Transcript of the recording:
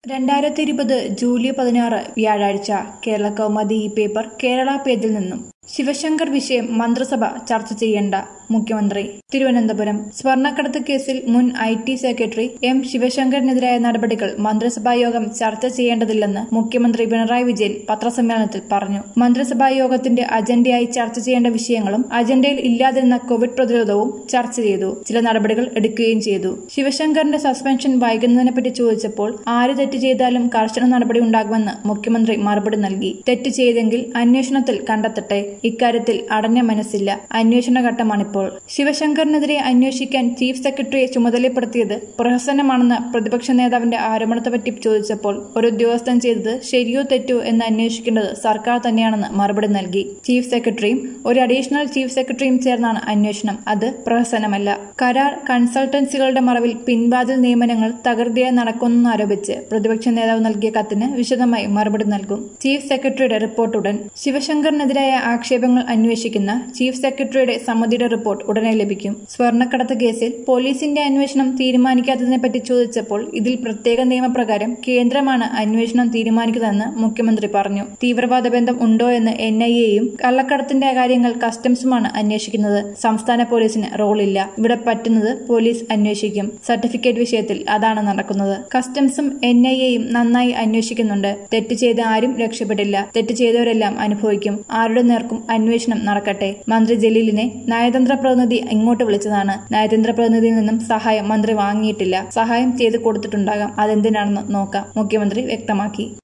രണ്ടായിരത്തി ഇരുപത് ജൂലൈ പതിനാറ് വ്യാഴാഴ്ച കേരള കൗമുദി ഈ പേപ്പർ കേരള പേജിൽ നിന്നും ശിവശങ്കർ വിഷയം മന്ത്രിസഭ ചർച്ച ചെയ്യേണ്ട മുഖ്യമന്ത്രി തിരുവനന്തപുരം സ്വർണ്ണക്കടത്ത് കേസിൽ മുൻ ഐ ടി സെക്രട്ടറി എം ശിവശങ്കറിനെതിരായ നടപടികൾ മന്ത്രിസഭാ യോഗം ചർച്ച ചെയ്യേണ്ടതില്ലെന്ന് മുഖ്യമന്ത്രി പിണറായി വിജയൻ പത്രസമ്മേളനത്തിൽ പറഞ്ഞു മന്ത്രിസഭാ യോഗത്തിന്റെ അജണ്ടയായി ചർച്ച ചെയ്യേണ്ട വിഷയങ്ങളും അജണ്ടയിൽ ഇല്ലാതിരുന്ന കോവിഡ് പ്രതിരോധവും ചർച്ച ചെയ്തു ചില നടപടികൾ എടുക്കുകയും ചെയ്തു ശിവശങ്കറിന്റെ സസ്പെൻഷൻ വൈകുന്നതിനെപ്പറ്റി ചോദിച്ചപ്പോൾ ആര് തെറ്റ് ചെയ്താലും കർശന നടപടി ഉണ്ടാകുമെന്ന് മുഖ്യമന്ത്രി മറുപടി നൽകി തെറ്റ് ചെയ്തെങ്കിൽ അന്വേഷണത്തിൽ കണ്ടെത്തട്ടെ ഇക്കാര്യത്തിൽ അടഞ്ഞ മനസ്സില്ല അന്വേഷണ ഘട്ടമാണിപ്പോൾ ശിവശങ്കറിനെതിരെ അന്വേഷിക്കാൻ ചീഫ് സെക്രട്ടറിയെ ചുമതലപ്പെടുത്തിയത് പ്രഹസനമാണെന്ന് പ്രതിപക്ഷ നേതാവിന്റെ ആരോപണത്തെപ്പറ്റി ചോദിച്ചപ്പോൾ ഒരു ഉദ്യോഗസ്ഥൻ ചെയ്തത് ശരിയോ തെറ്റോ എന്ന് അന്വേഷിക്കേണ്ടത് സർക്കാർ തന്നെയാണെന്ന് മറുപടി നൽകി ചീഫ് സെക്രട്ടറിയും ഒരു അഡീഷണൽ ചീഫ് സെക്രട്ടറിയും ചേർന്നാണ് അന്വേഷണം അത് പ്രഹസനമല്ല കരാർ കൺസൾട്ടൻസികളുടെ മറവിൽ പിൻവാതിൽ നിയമനങ്ങൾ തകൃതിയായി നടക്കുന്നെന്നാരോപിച്ച് പ്രതിപക്ഷ നേതാവ് നൽകിയ കത്തിന് വിശദമായി മറുപടി നൽകും ചീഫ് സെക്രട്ടറിയുടെ റിപ്പോർട്ട് ഉടൻ ശിവശങ്കറിനെതിരായ ആക്ഷേപങ്ങൾ അന്വേഷിക്കുന്ന ചീഫ് സെക്രട്ടറിയുടെ സമിതിയുടെ റിപ്പോർട്ട് ഉടനെ ലഭിക്കും സ്വർണ്ണക്കടത്ത് കേസിൽ പോലീസിന്റെ അന്വേഷണം തീരുമാനിക്കാത്തതിനെപ്പറ്റി ചോദിച്ചപ്പോൾ ഇതിൽ പ്രത്യേക നിയമപ്രകാരം കേന്ദ്രമാണ് അന്വേഷണം തീരുമാനിക്കുന്നതെന്ന് മുഖ്യമന്ത്രി പറഞ്ഞു തീവ്രവാദ ബന്ധം ഉണ്ടോ എന്ന് എൻ ഐ എയും കള്ളക്കടത്തിന്റെ കാര്യങ്ങൾ കസ്റ്റംസുമാണ് അന്വേഷിക്കുന്നത് സംസ്ഥാന പോലീസിന് റോളില്ല ഇവിടെ പറ്റുന്നത് പോലീസ് അന്വേഷിക്കും സർട്ടിഫിക്കറ്റ് വിഷയത്തിൽ അതാണ് നടക്കുന്നത് കസ്റ്റംസും എൻ ഐ എയും നന്നായി അന്വേഷിക്കുന്നുണ്ട് തെറ്റ് ചെയ്ത ആരും രക്ഷപ്പെട്ടില്ല തെറ്റ് ചെയ്തവരെല്ലാം അനുഭവിക്കും ആരുടെ നേർക്കും അന്വേഷണം നടക്കട്ടെ മന്ത്രി ജലീലിനെ നയതന്ത്ര പ്രതിനിധി ഇങ്ങോട്ട് വിളിച്ചതാണ് നയതന്ത്ര പ്രതിനിധിയിൽ നിന്നും സഹായം മന്ത്രി വാങ്ങിയിട്ടില്ല സഹായം ചെയ്തു കൊടുത്തിട്ടുണ്ടാകാം അതെന്തിനാണെന്ന് നോക്കാം മുഖ്യമന്ത്രി വ്യക്തമാക്കി